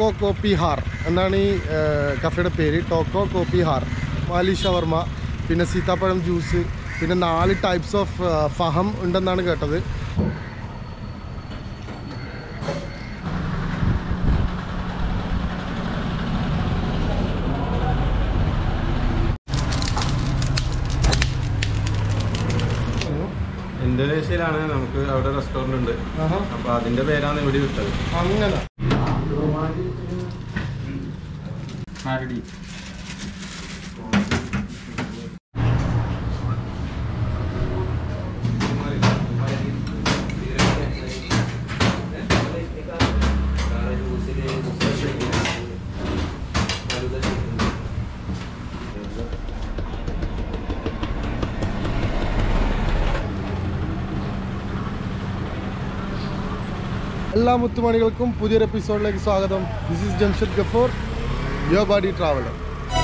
Toko copy ഹാർ എന്നാണ് ഈ ഏഹ്, കഫേയുടെ പേര് ടോക്കോ കോപ്പി ഹാർ മാലി ഷവർമ പിന്നെ സീതാപ്പഴം ജ്യൂസ് പിന്നെ നാല് ടൈപ്സ് ഓഫ് ഫഹം ഉണ്ടെന്നാണ് കേട്ടത് ഇന്തോനേഷ്യയിലാണ് നമുക്ക് അവിടെ റെസ്റ്റോറന്റ് ഉണ്ട് ആഹാ. അപ്പൊ അതിന്റെ പേരാണ് ഇവിടെ വിട്ടത് അങ്ങനെ എല്ലാ മുത്തുമണികൾക്കും പുതിയൊരു എപ്പിസോഡിലേക്ക് സ്വാഗതം this is Jamshad Gafoor your body traveller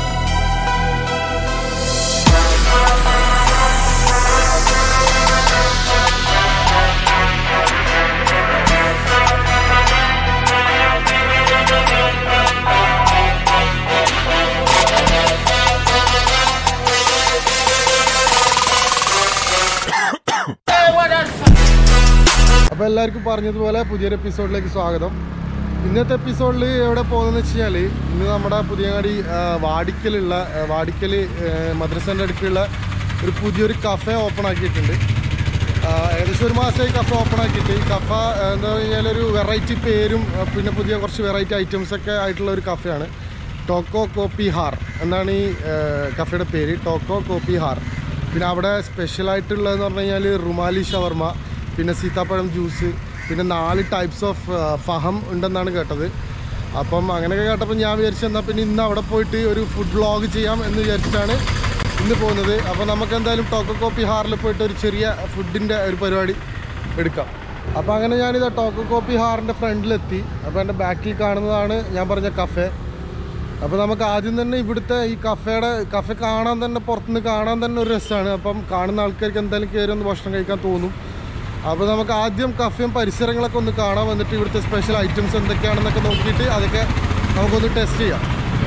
അപ്പോൾ എല്ലാവർക്കും പറഞ്ഞതുപോലെ പുതിയൊരു എപ്പിസോഡിലേക്ക് സ്വാഗതം ഇന്നത്തെ എപ്പിസോഡിൽ എവിടെ പോകുന്നതെന്ന് വെച്ച് കഴിഞ്ഞാൽ ഇന്ന് നമ്മുടെ പുതിയങ്ങാടി ആ, വാടിക്കലുള്ള ആ, വാടിക്കൽ ആ, മദ്രസേൻ്റെ അടുക്കുള്ള ഒരു പുതിയൊരു കഫേ ഓപ്പൺ ആക്കിയിട്ടുണ്ട് ആ, ഏകദേശം ഒരു മാസമായി കഫ ഓപ്പൺ ആക്കിയിട്ട് ഈ കഫ ആ, എന്താ കഴിഞ്ഞാൽ ഒരു വെറൈറ്റി പേരും ആ, പിന്നെ പുതിയ കുറച്ച് വെറൈറ്റി ഐറ്റംസ് ഒക്കെ ആയിട്ടുള്ള ഒരു കഫയാണ് ടോക്കോ കോപ്പി ഹാർ എന്നാണ് ഈ ആ, കഫയുടെ പേര് ടോക്കോ കോപ്പി ഹാർ പിന്നെ അവിടെ സ്പെഷ്യലായിട്ടുള്ളതെന്ന് പറഞ്ഞു കഴിഞ്ഞാൽ റുമാലി ഷവർമ പിന്നെ സീതാപ്പഴം ജ്യൂസ് പിന്നെ നാല് ടൈപ്സ് ഓഫ് ഫഹം ഉണ്ടെന്നാണ് കേട്ടത് അപ്പം അങ്ങനെയൊക്കെ കേട്ടപ്പോൾ ഞാൻ വിചാരിച്ചു എന്നാൽ പിന്നെ ഇന്ന് അവിടെ പോയിട്ട് ഒരു ഫുഡ് വ്ളോഗ് ചെയ്യാം എന്ന് വിചാരിച്ചിട്ടാണ് ഇന്ന് പോകുന്നത് അപ്പോൾ നമുക്ക് എന്തായാലും ടോക്കോ കോപ്പി ഹാറിൽ പോയിട്ട് ഒരു ചെറിയ ഫുഡിൻ്റെ ഒരു പരിപാടി എടുക്കാം അപ്പോൾ അങ്ങനെ ഞാനിത് ടോക്കോ കോപ്പി ഹാറിൻ്റെ ഫ്രണ്ടിലെത്തി അപ്പോൾ എൻ്റെ ബാക്കിൽ കാണുന്നതാണ് ഞാൻ പറഞ്ഞ കഫേ അപ്പോൾ നമുക്ക് ആദ്യം തന്നെ ഇവിടുത്തെ ഈ കഫേയുടെ കഫേ കാണാൻ തന്നെ പുറത്തുനിന്ന് കാണാൻ തന്നെ ഒരു രസമാണ് അപ്പം കാണുന്ന ആൾക്കാർക്ക് എന്തായാലും കയറി ഒന്ന് ഭക്ഷണം കഴിക്കാൻ തോന്നും അപ്പോൾ നമുക്ക് ആദ്യം കഫേയും പരിസരങ്ങളൊക്കെ ഒന്ന് കാണാൻ വന്നിട്ട് ഇവിടുത്തെ സ്പെഷ്യൽ ഐറ്റംസ് എന്തൊക്കെയാണെന്നൊക്കെ നോക്കിയിട്ട് അതൊക്കെ നമുക്കൊന്ന് ടെസ്റ്റ് ചെയ്യാം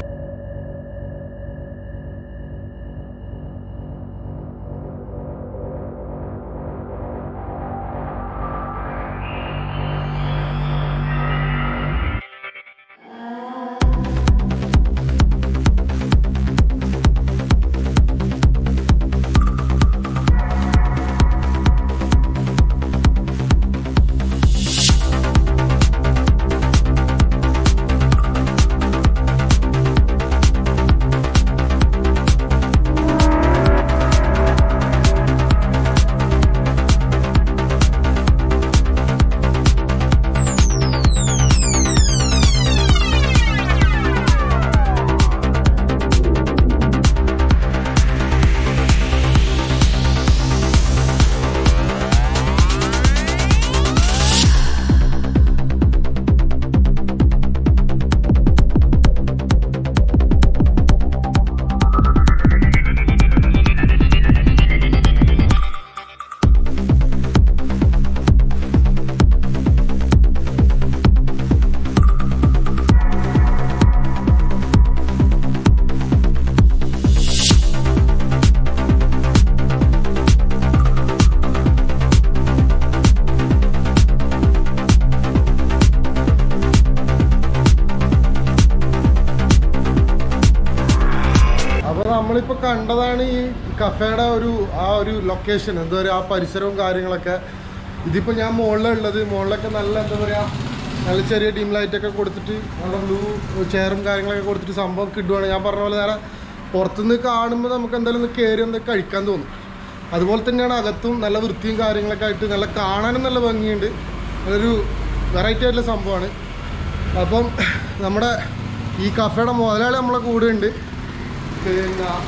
അപ്പോൾ നമ്മളിപ്പോൾ കണ്ടതാണ് ഈ കഫേയുടെ ഒരു ആ ഒരു ലൊക്കേഷൻ എന്താ പറയുക ആ പരിസരവും കാര്യങ്ങളൊക്കെ ഇതിപ്പോൾ ഞാൻ മുകളിലുള്ളത് മുകളിലൊക്കെ നല്ല എന്താ പറയുക നല്ല ചെറിയ ടീം ലൈറ്റൊക്കെ കൊടുത്തിട്ട് നല്ല ബ്ലൂ ചെയറും കാര്യങ്ങളൊക്കെ കൊടുത്തിട്ട് സംഭവം കിട്ടുവാണ് ഞാൻ പറഞ്ഞ പോലെ നേരെ പുറത്തുനിന്ന് കാണുമ്പോൾ നമുക്ക് എന്തായാലും ഒന്ന് കയറി എന്തൊക്കെ കഴിക്കാൻ തോന്നും അതുപോലെ തന്നെയാണ് അകത്തും നല്ല വൃത്തിയും കാര്യങ്ങളൊക്കെ ആയിട്ട് നല്ല കാണാനും നല്ല ഭംഗിയുണ്ട് അതൊരു വെറൈറ്റി ആയിട്ടുള്ള സംഭവമാണ് അപ്പം നമ്മുടെ ഈ കഫേയുടെ മുതലാളി നമ്മളെ കൂടെ ഉണ്ട് പിന്നെ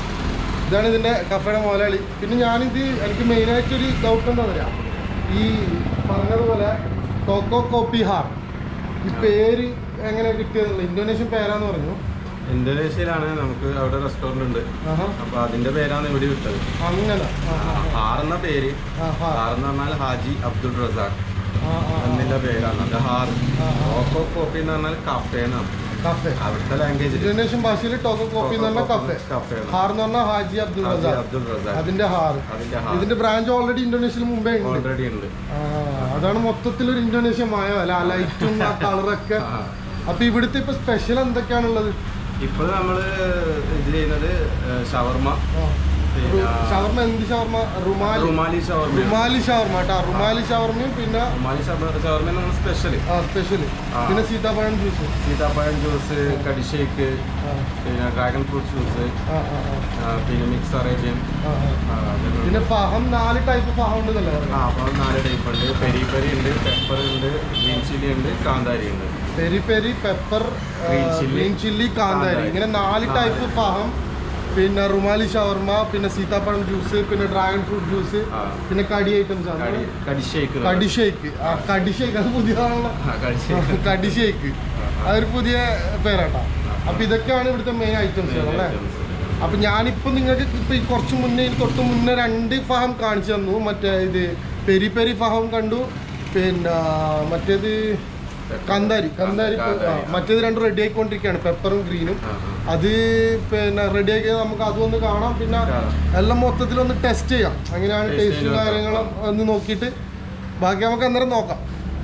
ഇതാണ് ഇതിൻ്റെ കഫേയുടെ മുതലാളി പിന്നെ ഞാനിത് എനിക്ക് മെയിനായിട്ടൊരു ഡൗട്ട് എന്താ പറയുക ഈ പറഞ്ഞതുപോലെ ടോക്കോ കോപ്പി ഹാർ ഈ പേര് എങ്ങനെ കിട്ടിയതെന്നുള്ള ഇന്തോനേഷ്യൻ പേരാന്ന് പറഞ്ഞു ഇന്തോനേഷ്യയിലാണ് നമുക്ക് അവിടെ റെസ്റ്റോറന്റ് ഉണ്ട് ആഹാ അപ്പൊ അതിന്റെ പേരാണ് ഇവിടെ വിട്ടത് അങ്ങനെ ആ, ആ, ഹാർ എന്ന പേര് ആ, ഹാർ. ഹാർ എന്ന് പറഞ്ഞാൽ ഹാജി അബ്ദുൾ റസാഖ് ആ, ആ, ആ. എന്നിന്റെ പേരാണ് അത് ഹാർ ആ, ആ. ഓക്കോ കോപ്പി എന്ന് പറഞ്ഞാൽ കഫേ എന്നാണ് കഫേ അവിടുത്തെ ലാംഗ്വേജിൽ ഇന്തോനേഷ്യൻ ഭാഷയിൽ ടോക്കോ കോപ്പി എന്ന് പറഞ്ഞ കഫേ കഫേയാണ് ഹാർ എന്ന് പറഞ്ഞാൽ ഹാജി അബ്ദുൾ ഹാജി റസാഖ് അബ്ദുൾ റസാഖ് അതിന്റെ ഹാർ അതിന്റെ ഇതിന്റെ ബ്രാഞ്ച് ഓൾറെഡി ഇന്തോനേഷ്യയിൽ മുമ്പേ ഉണ്ട് ഓൾറെഡി ഉണ്ട് ആ, അതാണ് മൊത്തത്തിൽ ഒരു ഇന്തോനേഷ്യ മായ അല്ല ആ ലൈറ്റും ആ കളറൊക്കെ ആ. അപ്പൊ ഇവിടുത്തെ ഇപ്പൊ സ്പെഷ്യൽ എന്തൊക്കെയാണുള്ളത് ഇപ്പോൾ നമ്മള് ഇത് ചെയ്യുന്നത് ഷവർമ ആ. പിന്നെ ഷവർമ എന്ത് ഷവർമ റുമാലി റുമാലി ഷവർമ റുമാലി ഷവർമ കേട്ടോ റുമാലി ഷവർമയും പിന്നെ റുമാലി ഷവർമ ഷവർമ നമ്മൾ സ്പെഷ്യൽ ആ സ്പെഷ്യൽ ആ. പിന്നെ സീതാപ്പഴം ജ്യൂസ് സീതാപ്പഴം ജ്യൂസ് കടിഷേക്ക് ആ പിന്നെ ഡ്രാഗൺ ഫ്രൂട്ട് ജ്യൂസ് ആ ആ ആ, പിന്നെ മിക്സ് അറേബ്യൻ ആ, ആ. ആ, അതെല്ലാം പിന്നെ ഫഹം നാല് ടൈപ്പ് ഫഹം ഉണ്ടെന്നല്ലേ ആ അപ്പോൾ നാല് ടൈപ്പ് ഉണ്ട് പെരി പെരി ഉണ്ട് പെപ്പർ ഉണ്ട് ഗ്രീൻ ചില്ലി ഉണ്ട് കാന്താരി ഉണ്ട് peri peri pepper Green chilli, green chilli കാന്താരി കാന്താരി. ഇങ്ങനെ നാല് നാല്. ടൈപ്പ് ഫഹം പിന്നെ റുമാലി ഷവർമ പിന്നെ സീതാപ്പഴം ജ്യൂസ് പിന്നെ ഡ്രാഗൺ ഫ്രൂട്ട് ജ്യൂസ് ആ. പിന്നെ കടി ഐറ്റംസ് ആണ് കടി കടിഷേക്ക് കടി ഷേക്ക് ആ കടി ഷേക്ക് അത് പുതിയതാണല്ലോ ആ കടിഷേക്ക് കടി ഷേക്ക് അതൊരു പുതിയ പേരാട്ടാ അപ്പൊ ഇതൊക്കെയാണ് ഇവിടുത്തെ മെയിൻ ഐറ്റംസ് അല്ലേ അപ്പൊ ഞാനിപ്പോ നിങ്ങൾക്ക് ഇപ്പൊ ഈ കുറച്ച് മുന്നേ ഇതിന് തൊട്ട് മുന്നേ രണ്ട് ഫഹം കാണിച്ചു തന്നു മറ്റേ ഇത് പെരി പെരി ഫഹം കണ്ടു പിന്നെ മറ്റേത് കന്താരി കന്താരി ഇപ്പൊ- ആ, കാന്താരി, ആ. മറ്റേത് രണ്ടും റെഡി ആയിക്കൊണ്ടിരിക്കുകയാണ് പെപ്പറും ഗ്രീനും ആ, ആ. അത് പിന്നെ റെഡി ആക്കിയത് നമുക്ക് അതൊന്ന് കാണാം പിന്നെ കാണാം. എല്ലാം മൊത്തത്തിൽ ഒന്ന് ടെസ്റ്റ് ചെയ്യാം അങ്ങനെയാണ് Taste ടേസ്റ്റും ചെയ്ത് നോക്കാം. കാര്യങ്ങളും ഒന്ന് നോക്കിയിട്ട് ബാക്കി നമുക്ക് അന്നേരം നോക്കാം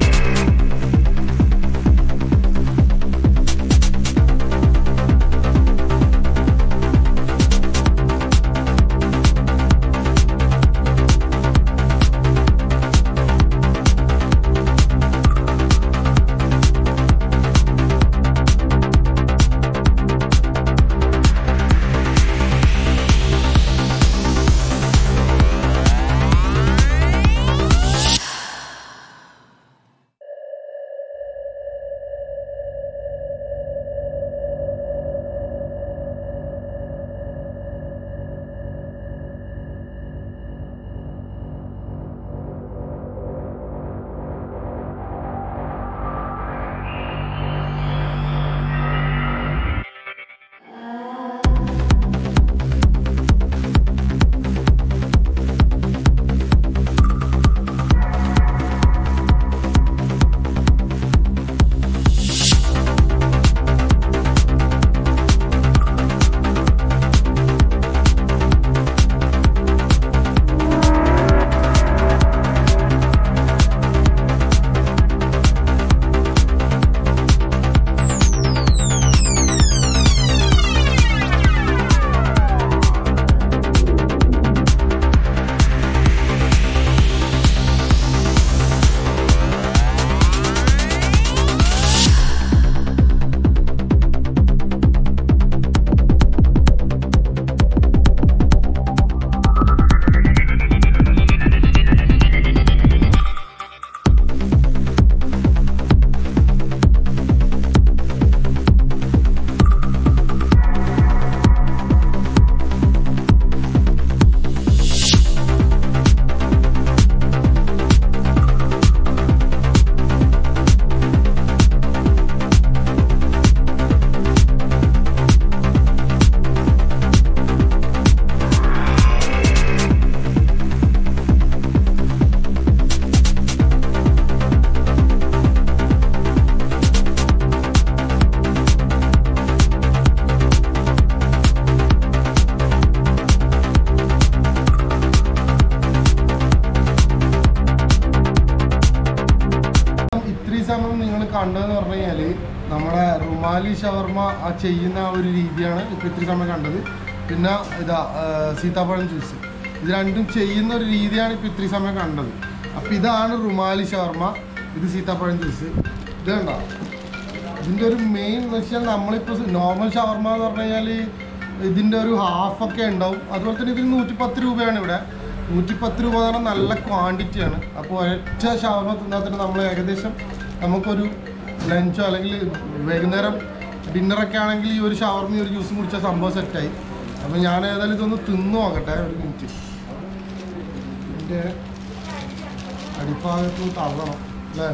ഇത്രയും സമയം നിങ്ങൾ കണ്ടതെന്ന് പറഞ്ഞു കഴിഞ്ഞാൽ നമ്മുടെ റുമാലി ഷവർമ ആ ചെയ്യുന്ന ആ ഒരു രീതിയാണ് ഇപ്പം ഇത്രയും സമയം കണ്ടത് പിന്നെ ഇതാ ആ, സീതാപ്പഴം ജ്യൂസ് ഇത് രണ്ടും ചെയ്യുന്ന ഒരു രീതിയാണ് ഇപ്പം ഇത്രയും സമയം കണ്ടത് അപ്പം ഇതാണ് റുമാലി ഷവർമ ഇത് സീതാപ്പഴം ജ്യൂസ് ഇത് കണ്ടോ ഇതിൻ്റെ ഒരു മെയിൻ എന്ന് വെച്ചാൽ നമ്മളിപ്പോൾ നോർമൽ ഷവർമ എന്ന് പറഞ്ഞു കഴിഞ്ഞാൽ ഇതിൻ്റെ ഒരു ഹാഫൊക്കെ ഉണ്ടാവും അതുപോലെ തന്നെ ഇതിന് നൂറ്റിപ്പത്ത് രൂപയാണ് ഇവിടെ നൂറ്റിപ്പത്ത് രൂപ എന്ന് പറഞ്ഞാൽ നല്ല ക്വാണ്ടിറ്റിയാണ് അപ്പോൾ ഒറ്റ ഷവർമ തിന്നാൽ തന്നെ നമ്മൾ ഏകദേശം നമുക്കൊരു ലഞ്ചോ അല്ലെങ്കിൽ വൈകുന്നേരം ഡിന്നറൊക്കെ ആണെങ്കിൽ ഈ ഒരു ഷവർമയും ഒരു ജ്യൂസും കുടിച്ച സംഭവം സെറ്റായി അപ്പോൾ ഞാൻ ഏതായാലും ഇതൊന്ന് തിന്നു നോക്കട്ടെ ഒരു മിനിറ്റ് ഇതിൻ്റെ അടിഭാഗത്ത് തള്ളണം അല്ലേ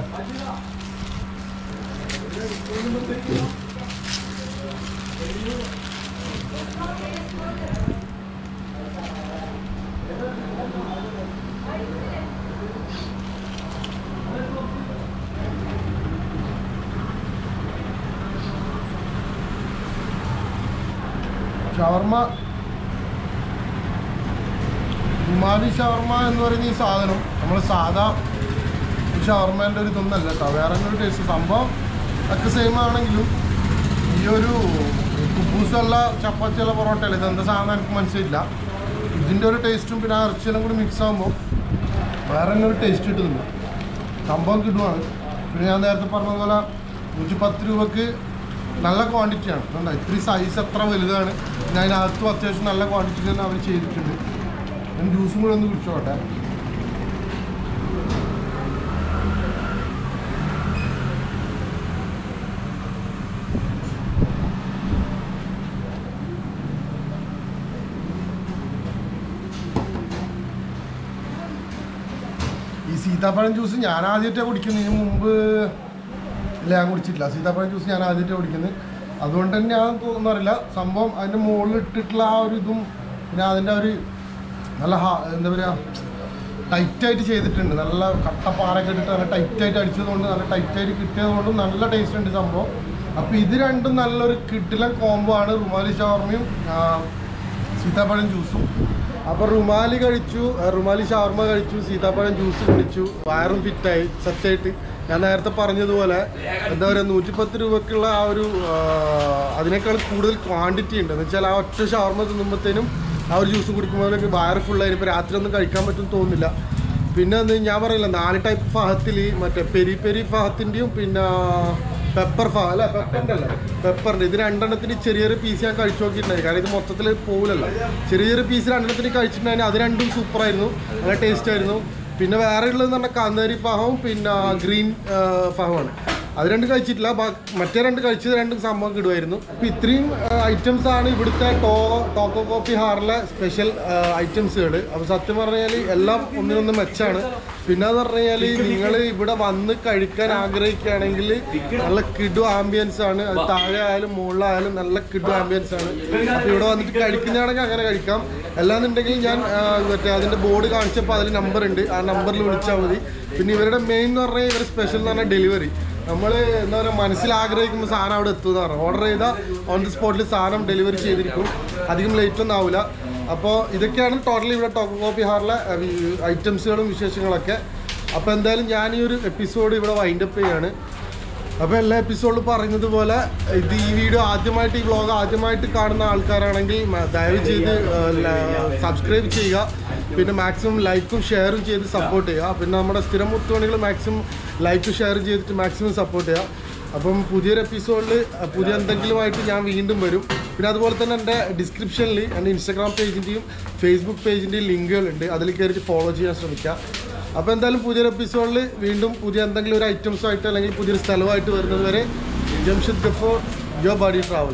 ഷവർമ റുമാലി ഷവർമ എന്ന് പറയുന്ന ഈ സാധനം നമ്മൾ സാധാ ഷവർമേൻ്റെ ഒരു ഇതൊന്നല്ല കേട്ടോ വേറെ ഒരു ടേസ്റ്റ് സംഭവം ഒക്കെ സെയിം ആണെങ്കിലും ഈ ഒരു കുബൂസുള്ള ചപ്പാത്തിയുള്ള പൊറോട്ടയല്ല ഇതെന്താ സാധനം എനിക്ക് മനസ്സിലില്ല ഇതിൻ്റെ ഒരു ടേസ്റ്റും പിന്നെ ആ ഇറച്ചിയെല്ലാം കൂടി മിക്സ് ആകുമ്പോൾ വേറെ തന്നെ ഒരു ടേസ്റ്റ് കിട്ടുന്നുണ്ട് സംഭവം കിട്ടുവാണ് പിന്നെ ഞാൻ നേരത്തെ പറഞ്ഞതുപോലെ നൂറ്റി പത്ത് രൂപക്ക് നല്ല ക്വാണ്ടിറ്റിയാണ് അതുകൊണ്ട് ഇത്രയും സൈസ് അത്ര വലുതാണ് പിന്നെ അതിനകത്തും അത്യാവശ്യം നല്ല ക്വാണ്ടിറ്റി തന്നെ അവർ ചെയ്തിട്ടുണ്ട് ഞാൻ ജ്യൂസും കൂടെ ഒന്ന് കുടിച്ചോട്ടെ ഈ സീതാപ്പഴം ജ്യൂസ് ഞാൻ ആദ്യമായിട്ടാണ് കുടിക്കുന്നതിന് മുമ്പ് ഇല്ല ഞാൻ കുടിച്ചിട്ടില്ല സീതാപ്പഴം ജ്യൂസ് ഞാൻ ആദ്യമായിട്ടാണ് കുടിക്കുന്നത് അതുകൊണ്ട് തന്നെ ഞാൻ തോന്നുന്നറിയില്ല സംഭവം അതിൻ്റെ മുകളിൽ ഇട്ടിട്ടുള്ള ആ ഒരു ഇതും പിന്നെ അതിൻ്റെ ഒരു നല്ല ഹാ എന്താ പറയുക ടൈറ്റായിട്ട് ചെയ്തിട്ടുണ്ട് നല്ല കട്ടപ്പാറൊക്കെ ഇട്ടിട്ട് നല്ല ടൈറ്റായിട്ട് അടിച്ചതുകൊണ്ട് നല്ല ടൈറ്റായിട്ട് കിട്ടിയതുകൊണ്ട് നല്ല ടേസ്റ്റ് ഉണ്ട് സംഭവം അപ്പോൾ ഇത് രണ്ടും നല്ലൊരു കിട്ടില കോംബോ ആണ് റുമാലി ഷവർമയും ആ, സീതാപ്പഴം ജ്യൂസും അപ്പോൾ റുമാലി കഴിച്ചു ആ, റുമാലി ഷവർമ കഴിച്ചു സീതാപ്പഴം ജ്യൂസ് കുടിച്ചു വയറും ഫിറ്റായി സത്യമായിട്ട് ഞാൻ നേരത്തെ പറഞ്ഞതുപോലെ എന്താ പറയുക നൂറ്റിപ്പത്ത് രൂപക്കുള്ള ആ ഒരു ആ, അതിനേക്കാൾ കൂടുതൽ ക്വാണ്ടിറ്റി ഉണ്ട് എന്ന് വെച്ചാൽ ആ ഒറ്റ ഷവർമ തിന്നുമ്പോഴത്തേനും ആ ഒരു ജ്യൂസ് കുടിക്കുമ്പോഴേക്ക് വയറ് ഫുള്ളായി ഇപ്പോൾ രാത്രി ഒന്നും കഴിക്കാൻ പറ്റും തോന്നുന്നില്ല പിന്നെ എന്ത് ഞാൻ പറയില്ല നാല് ടൈപ്പ് ഫഹത്തിൽ മറ്റേ പെരി പെരി ഫഹത്തിൻ്റെയും പിന്നെ പെപ്പർ ഫഹ അല്ല പെപ്പറിൻ്റെ അല്ല പെപ്പറിൻ്റെ ഇത് രണ്ടെണ്ണത്തിന് ചെറിയൊരു പീസ് ഞാൻ കഴിച്ചു നോക്കിയിട്ടുണ്ടായിരുന്നു കാരണം ഇത് മൊത്തത്തിൽ പോകില്ലല്ലോ ചെറിയ ചെറിയ പീസ് രണ്ടെണ്ണത്തിന് കഴിച്ചിട്ടുണ്ടായിരുന്നു അത് രണ്ടും സൂപ്പറായിരുന്നു നല്ല ടേസ്റ്റ് ആയിരുന്നു പിന്നെ വേറെ ഉള്ളതെന്ന് പറഞ്ഞാൽ കാന്താരി ഫഹവും പിന്നെ ഗ്രീൻ ഫഹമാണ് അത് രണ്ടും കഴിച്ചിട്ടില്ല ബാ- മറ്റേ രണ്ട് കഴിച്ചത് രണ്ടും സംഭവം കിടുമായിരുന്നു അപ്പോൾ ഇത്രയും ഐറ്റംസ് ആണ് ഇവിടുത്തെ ടോ ടോക്കോ കോഫി ഹാറിലെ സ്പെഷ്യൽ ഐറ്റംസുകൾ അപ്പോൾ സത്യം പറഞ്ഞാൽ എല്ലാം ഒന്നിനൊന്ന് മെച്ചാണ് പിന്നെ എന്ന് പറഞ്ഞു കഴിഞ്ഞാൽ നിങ്ങൾ ഇവിടെ വന്ന് കഴിക്കാൻ ആഗ്രഹിക്കുകയാണെങ്കിൽ നല്ല കിഡു ആംബിയൻസ് ആണ് അത് താഴെ ആയാലും മുകളിലായാലും നല്ല കിഡു ആംബിയൻസ് ആണ് അപ്പോൾ ഇവിടെ വന്നിട്ട് കഴിക്കുന്നതാണെങ്കിൽ അങ്ങനെ കഴിക്കാം അല്ലാന്നുണ്ടെങ്കിൽ ഞാൻ ആ, മറ്റേ അതിൻ്റെ ബോർഡ് കാണിച്ചപ്പോൾ അതിൽ നമ്പർ ഉണ്ട് ആ നമ്പറിൽ വിളിച്ചാൽ മതി പിന്നെ ഇവരുടെ മെയിൻ എന്ന് പറഞ്ഞാൽ ഇവരുടെ സ്പെഷ്യൽ എന്ന് പറഞ്ഞാൽ ഡെലിവറി നമ്മൾ എന്താ പറയുക മനസ്സിൽ ആഗ്രഹിക്കുമ്പോൾ സാധനം അവിടെ എത്തുമെന്ന് പറഞ്ഞു ഓർഡർ ചെയ്താൽ ഓൺ ദി സ്പോട്ടിൽ സാധനം ഡെലിവറി ചെയ്തിരിക്കും അധികം ലേറ്റ് ഒന്നും ആവില്ല അപ്പോൾ ഇതൊക്കെയാണ് ടോട്ടലി ഇവിടെ ടോക്കോ കോപ്പി ഹാറിലെ ഐറ്റംസുകളും വിശേഷങ്ങളൊക്കെ അപ്പോൾ എന്തായാലും ഞാൻ ഈ ഒരു എപ്പിസോഡ് ഇവിടെ വൈൻഡപ്പ് ചെയ്യാണ് അപ്പോൾ എല്ലാ എപ്പിസോഡിലും പറയുന്നത് പോലെ ഇത് ഈ വീഡിയോ ആദ്യമായിട്ട് ഈ വ്ളോഗ് ആദ്യമായിട്ട് കാണുന്ന ആൾക്കാരാണെങ്കിൽ മ- ദയവ് ചെയ്ത് സബ്സ്ക്രൈബ് ചെയ്യുക പിന്നെ മാക്സിമം ലൈക്കും ഷെയറും ചെയ്ത് സപ്പോർട്ട് ചെയ്യുക പിന്നെ നമ്മുടെ സ്ഥിരം മുത്തുമണികൾ മാക്സിമം ലൈക്കും ഷെയർ ചെയ്തിട്ട് മാക്സിമം സപ്പോർട്ട് ചെയ്യുക അപ്പം പുതിയൊരു എപ്പിസോഡിൽ പുതിയ എന്തെങ്കിലുമായിട്ട് ഞാൻ വീണ്ടും വരും പിന്നെ അതുപോലെ തന്നെ എൻ്റെ ഡിസ്ക്രിപ്ഷനിൽ എൻ്റെ ഇൻസ്റ്റാഗ്രാം പേജിൻ്റെയും ഫേസ്ബുക്ക് പേജിൻ്റെയും ലിങ്കുകളുണ്ട് അതിൽ കയറിയിട്ട് ഫോളോ ചെയ്യാൻ ശ്രമിക്കുക അപ്പോൾ എന്തായാലും പുതിയൊരു എപ്പിസോഡിൽ വീണ്ടും പുതിയ എന്തെങ്കിലും ഒരു ഐറ്റംസുമായിട്ട് അല്ലെങ്കിൽ പുതിയൊരു സ്ഥലമായിട്ട് വരുന്നത് വരെ ജംഷദ് ഗഫോർ യോ ബഡി ട്രാവൽ